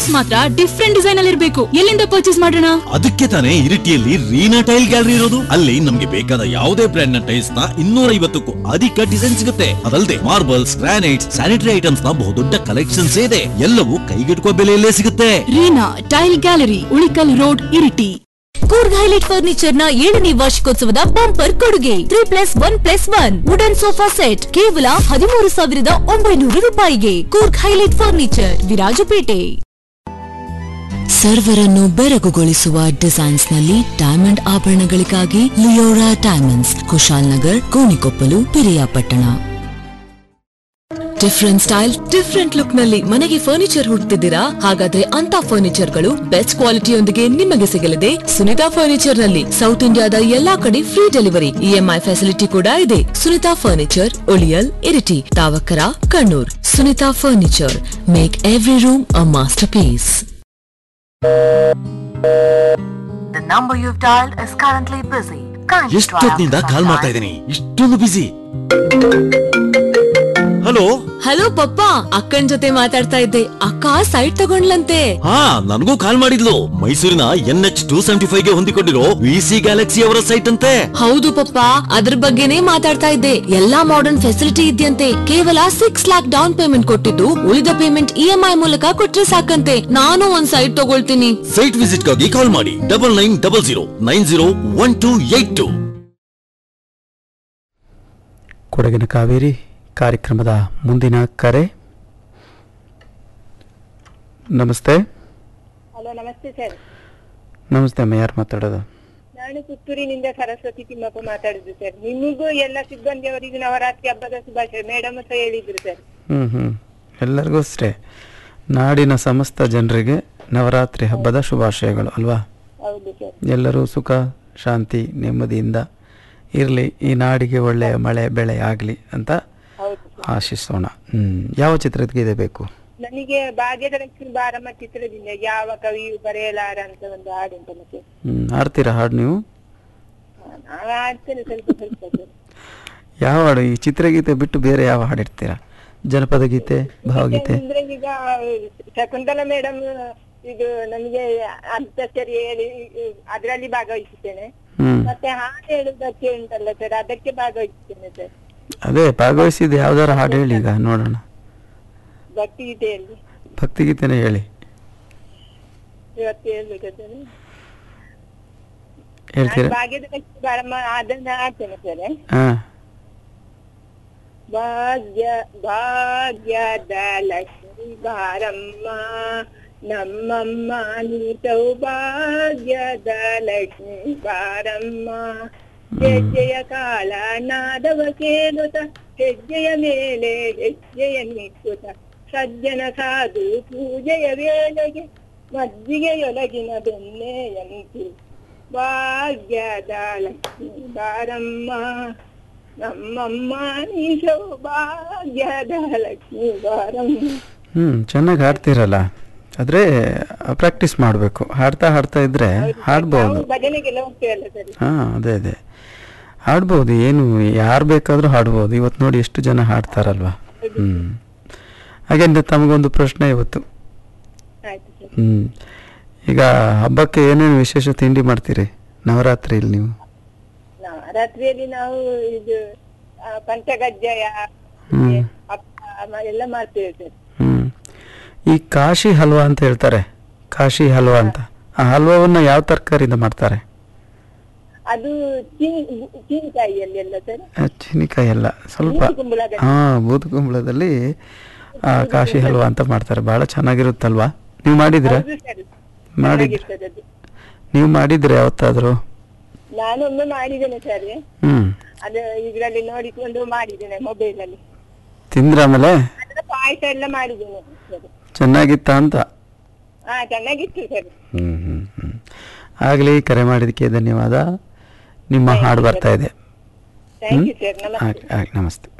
Tiles ಮಾತ್ರ different design ಅಲ್ಲಿ ಇರಬೇಕು ಎಲ್ಲಿಂದ ಪರ್ಚೇಸ್ ಮಾಡೋಣ ಅದಕ್ಕೆ ತಾನೇ ಇರಿಟಿಯಲ್ಲಿ ರೀನಾ ಟೈಲ್ ಗ್ಯಾಲರಿ ಇರೋದು ಅಲ್ಲಿ ನಮ್ಗೆ ಬೇಕಾದ ಯಾವುದೇ ಬ್ರ್ಯಾಂಡ್ ನ ಟೈಲ್ಸ್ ನ ಇನ್ನೂರ ಐವತ್ತಕ್ಕೂ ಅಧಿಕ ಡಿಸೈನ್ ಸಿಗುತ್ತೆ ಅದಲ್ಲದೆ ಮಾರ್ಬಲ್ಸ್ ಗ್ರಾನೈಟ್ಸ್ ಸ್ಯಾನಿಟರಿ ಐಟಮ್ಸ್ ನ ಬಹುದೊಡ್ಡ ಕಲೆಕ್ಷನ್ಸ್ ಇದೆ ಎಲ್ಲವೂ ಕೈಗೆಟುಕುವ ಬೆಲೆಯಲ್ಲೇ ಸಿಗುತ್ತೆ Reena tile gallery Ulikal road Iritty Coorg highlight furniture ನ ಏಳನೇ ವಾರ್ಷಿಕೋತ್ಸವದ ಬಂಪರ್ ಕೊಡುಗೆ three plus one plus one wooden sofa set ಕೇವಲ ಹದಿಮೂರು ಸಾವಿರದ ಒಂಬೈನೂರು ರೂಪಾಯಿಗೆ ಕೂರ್ಗ್ ಹೈಲೈಟ್ ಫರ್ನಿಚರ್ ವಿರಾಜಪೇಟೆ ಸರ್ವರನ್ನು ಬೆರಗುಗೊಳಿಸುವ ಡಿಸೈನ್ಸ್ ನಲ್ಲಿ ಡೈಮಂಡ್ ಆಭರಣಗಳಿಗಾಗಿ Leora diamonds Kushalnagar Gonikoppal Periyapatna different style different look ನಲ್ಲಿ ಮನೆಗೆ ಫರ್ನಿಚರ್ ಹುಡುಕ್ತಿದ್ದೀರಾ ಹಾಗಾದ್ರೆ ಅಂತ ಫರ್ನಿಚರ್ ಗಳು ಬೆಸ್ಟ್ ಕ್ವಾಲಿಟಿಯೊಂದಿಗೆ ನಿಮಗೆ ಸಿಗಲಿದೆ ಸುನಿತಾ ಫರ್ನಿಚರ್ ನಲ್ಲಿ ಸೌತ್ ಇಂಡಿಯಾದ ಎಲ್ಲಾ ಕಡೆ ಫ್ರೀ ಡೆಲಿವರಿ ಇಎಂಐ ಫೆಸಿಲಿಟಿ ಕೂಡ ಇದೆ ಸುನಿತಾ ಫರ್ನಿಚರ್ ಉಳಿಯಲ್ Iritty Thavakkara Kannur Sunitha furniture make every room a masterpiece The number you've dialed is currently busy. Kindly try ಎಷ್ಟೊತ್ತಿನಿಂದ after ಕಾಲ್ some ಮಾಡ್ತಾ time. ಇದ್ದೀನಿ ಇಷ್ಟೊಂದು ಬಿಸಿ ಹಲೋ ಹಲೋ ಪಪ್ಪ ಅಕ್ಕನ್ ಜೊತೆ ಮಾತಾಡ್ತಾ ಇದ್ದೆ ಅಕ್ಕ ಸೈಟ್ ತಗೊಂಡ್ಲಂತೆ ಹಾ ನನಗೂ ಕಾಲ್ ಮಾಡಿದ್ಲು ಮೈಸೂರಿನ N H two seventy five ಗೆ ಹೊಂದಿಕೊಂಡಿರೋ ವಿ ಸಿ ಗ್ಯಾಲಕ್ಸಿ ಅವರ ಸೈಟ್ ಅಂತೆ ಹೌದು ಪಪ್ಪ ಅದ್ರ ಬಗ್ಗೆನೇ ಮಾತಾಡ್ತಾ ಇದ್ದೆ ಎಲ್ಲಾ ಮಾಡರ್ನ್ ಫೆಸಿಲಿಟಿ ಇದೆಯಂತೆ ಕೇವಲ ಸಿಕ್ಸ್ ಲ್ಯಾಕ್ ಡೌನ್ ಪೇಮೆಂಟ್ ಕೊಟ್ಟಿದ್ದು ಉಳಿದ ಪೇಮೆಂಟ್ ಇಎಂಐ ಮೂಲಕ ಕೊಟ್ರೆ ಸಾಕಂತೆ ನಾನು ಒಂದ್ ಸೈಟ್ ತಗೊಳ್ತೀನಿ ಸೈಟ್ ವಿಸಿಟ್ ಗಾಗಿ ಕಾಲ್ ಮಾಡಿ double nine double zero nine zero one two eight two ಕೊಡಗಿನ ಕಾವೇರಿ ಕಾರ್ಯಕ್ರಮದ ಮುಂದಿನ ಕರೆ ನಮಸ್ತೆ ಹಲೋ ನಮಸ್ತೆ ಸರ್ ನಮಸ್ತೆ ಅಮ್ಮ ಯಾರು ಮಾತಾಡೋದು ನಾನು ಪುತ್ತೂರಿನಿಂದ ಸರಸ್ವತಿ ತಿಮ್ಮಪ್ಪ ಮಾತಾಡುದು ಸರ್ ನಿಮಗೂ ಎಲ್ಲ ಸಿಬ್ಬಂದಿಯವರಿಗೂ ನವರಾತ್ರಿ ಹಬ್ಬದ ಶುಭಾಶಯ ಮೇಡಮ್ ಸಹ ಹೇಳಿದ್ರು ಸರ್ ಹ್ಞೂ ಹ್ಞೂ ಎಲ್ಲರಿಗೂ ಅಷ್ಟೇ ನಾಡಿನ ಸಮಸ್ತ ಜನರಿಗೆ ನವರಾತ್ರಿ ಹಬ್ಬದ ಶುಭಾಶಯಗಳು ಅಲ್ವಾ ಹೌದು ಸರ್ ಎಲ್ಲರೂ ಸುಖ ಶಾಂತಿ ನೆಮ್ಮದಿಯಿಂದ ಇರಲಿ ಈ ನಾಡಿಗೆ ಒಳ್ಳೆಯ ಮಳೆ ಬೆಳೆ ಆಗಲಿ ಅಂತ ಹೌದು ಸರ್ ಆಶಿಸೋಣ ಹ್ಞೂ ಯಾವ ಚಿತ್ರಗೀತೆ ಬೇಕು ನನಗೆ ಭಾಗ್ಯದ ಲಕ್ಷ್ಮಿ ಬಾರಮ್ಮ ಚಿತ್ರದಿಂದ ಯಾವ ಕವಿಯು ಬರೆಯಲಾರ ಅಂತ ಒಂದು ಹಾಡುಂಟಲ್ಲ ಸರ್ ಹ್ಞೂ ಹಾಡ್ತೀರಾ ಹಾಡು ನೀವು ನಾನು ಆಡ್ತೇನೆ ಸ್ವಲ್ಪ ಸ್ವಲ್ಪ ಸರ್ ಯಾವ ಹಾಡು ಈ ಚಿತ್ರಗೀತೆ ಬಿಟ್ಟು ಬೇರೆ ಯಾವ ಹಾಡು ಇಡ್ತೀರಾ ಜನಪದ ಗೀತೆ ಭಾವಗೀತೆ ಅಂದ್ರೆ ಈಗ ಶಕುಂತಲ ಮೇಡಮ್ ಇದು ನಮಗೆ ಅಂತರ್ಚರಿ ಹೇಳಿ ಅದರಲ್ಲಿ ಭಾಗವಹಿಸುತ್ತೇನೆ ಹ್ಞೂ ಮತ್ತೆ ಹಾಡು ಹೇಳುವುದಕ್ಕೆ ಉಂಟಲ್ಲ ಸರ್ ಅದಕ್ಕೆ ಭಾಗವಹಿಸುತ್ತೇನೆ ಸರ್ ಅದೇ ಭಾಗವಹಿಸಿದ ಯಾವ್ದಾರ ಹಾಡು ಹೇಳಿ ಈಗ ನೋಡೋಣ ಭಕ್ತಿ ಗೀತೆಯಲ್ಲಿ ಭಕ್ತಿಗೀತೆನೇ ಹೇಳಿ ಇವತ್ತು ಹೇಳ್ಬೇಕಾದ್ರೆ ಹೇಳ್ತೀರಾ ಭಾಗ್ಯದ ಲಕ್ಷ್ಮಿ ಬಾರಮ್ಮ ಅದನ್ನ ಹಾಡ್ತೇನೆ ಸರ್ ಹಾಂ ಭಾಗ್ಯ ಭಾಗ್ಯದ ಲಕ್ಷ್ಮಿ ಬಾರಮ್ಮ ನಮ್ಮಮ್ಮ ನೀ ಸೌಭಾಗ್ಯದ ಲಕ್ಷ್ಮಿ ಬಾರಮ್ಮ ಹೆಜ್ಜೆಯ ಕಾಲ ನಾದವ ಕೇಳುತ್ತ ಹೆಜ್ಜೆಯ ಮೇಲೆ ಹೆಜ್ಜೆಯ ನಿಕ್ಕುತ್ತ ಸಜ್ಜನ ಸಾಧು ಪೂಜೆಯ ವೇಳೆಗೆ ಮಜ್ಜಿಗೆಯೊಳಗಿನ ಬೆಣ್ಣೆಯಂತೆ ಭಾಗ್ಯದ ಲಕ್ಷ್ಮಿ ಬಾರಮ್ಮ ನಮ್ಮಮ್ಮ ನೀ ಸೌಭಾಗ್ಯದ ಲಕ್ಷ್ಮಿ ಬಾರಮ್ಮ ಹ್ಞೂ ಚೆನ್ನಾಗಿ ಹಾಡ್ತೀರಲ್ಲ ಆದರೆ ಪ್ರಾಕ್ಟೀಸ್ ಮಾಡಬೇಕು ಹಾಡ್ತಾ ಹಾಡ್ತಾ ಇದ್ರೆ ಹಾಡ್ಬೋದು ನಾವು ಭಜನೆಗೆಲ್ಲ ಹೋಗ್ತೇವಲ್ಲ ಸರ್ ಹಾಂ ಅದೇ ಅದೇ ಹಾಡ್ಬೋದು ಏನು ಯಾರು ಬೇಕಾದರೂ ಹಾಡ್ಬೋದು ಇವತ್ತು ನೋಡಿ ಎಷ್ಟು ಜನ ಹಾಡ್ತಾರಲ್ವಾ ಹ್ಞೂ ಹಾಗೆ ತಮಗೊಂದು ಪ್ರಶ್ನೆ ಇವತ್ತು ಆಯ್ತು ಸರ್ ಹ್ಞೂ ಈಗ ಹಬ್ಬಕ್ಕೆ ಏನೇನು ವಿಶೇಷ ತಿಂಡಿ ಮಾಡ್ತೀರಿ ನವರಾತ್ರಿಯಲ್ಲಿ ನೀವು ನವರಾತ್ರಿಯಲ್ಲಿ ನಾವು ಇದು ಆ, ಪಂಚಗಜ್ಜಾಯ ಹ್ಞೂ ಹಪ್ಪ ಮ- ಎಲ್ಲ ಮಾಡ್ತೇವೆ ಸರ್ ಹ್ಞೂ ಈ ಕಾಶಿ ಹಲ್ವಾ ಅಂತ ಹೇಳ್ತಾರೆ ಕಾಶಿ ಹಲ್ವಾ ಅಂತ ಆ ಹಲ್ವಾವನ್ನು ಯಾವ ತರಕಾರಿಯಿಂದ ಮಾಡ್ತಾರೆ ಅದು ಚೀನಿ ಚೀನಿಕಾಯಿಯಲ್ಲಿ ಎಲ್ಲ ಸರ್ ಆ, ಚೀನಿಕಾಯಿ ಎಲ್ಲ ಸ್ವಲ್ಪ ಬೂದುಗುಂಬಳದಲ್ಲಿ. ಹಾಂ ಬೂದುಗುಂಬಳದಲ್ಲಿ ಆ, ಕಾಶಿ ಹಲ್ವಾ ಅಂತ ಮಾಡ್ತಾರೆ ಭಾಳ ಚೆನ್ನಾಗಿರುತ್ತಲ್ವಾ ನೀವು ಮಾಡಿದ್ದೀರಾ ಹೌದು ಸರ್ ಮಾಡಿದ್ರೆ ಚೆನ್ನಾಗಿರ್ತದೆ ಅದು ನೀವು ಮಾಡಿದ್ರೆ ಯಾವತ್ತಾದರೂ ನಾನೊಮ್ಮೆ ಮಾಡಿದ್ದೇನೆ ಸರ್ ಹ್ಞೂ ಅದು ಇದರಲ್ಲಿ ನೋಡಿಕೊಂಡು ಮಾಡಿದ್ದೇನೆ ಮೊಬೈಲ್ ಅಲ್ಲಿ ತಿಂದ್ರ ಆಮೇಲೆ ಅದರ ಪಾಯಸ ಎಲ್ಲ ಮಾಡಿದ್ದೇನೆ ಸರ್ ಚೆನ್ನಾಗಿತ್ತ ಅಂತ ಹಾ ಚೆನ್ನಾಗಿತ್ತು ಸರ್ ಹ್ಞೂ ಹ್ಞೂ ಹ್ಞೂ ಆಗಲಿ ಕರೆ ಮಾಡಿದ್ದಕ್ಕೆ ಧನ್ಯವಾದ ನಿಮ್ಮ ಹಾಡು ಬರ್ತಾ ಇದೆ ಥ್ಯಾಂಕ್ ಯು ಸರ್ ನಮಸ್ತೆ ಆಗ್ಲಿ ಆಗ್ಲಿ ನಮಸ್ತೆ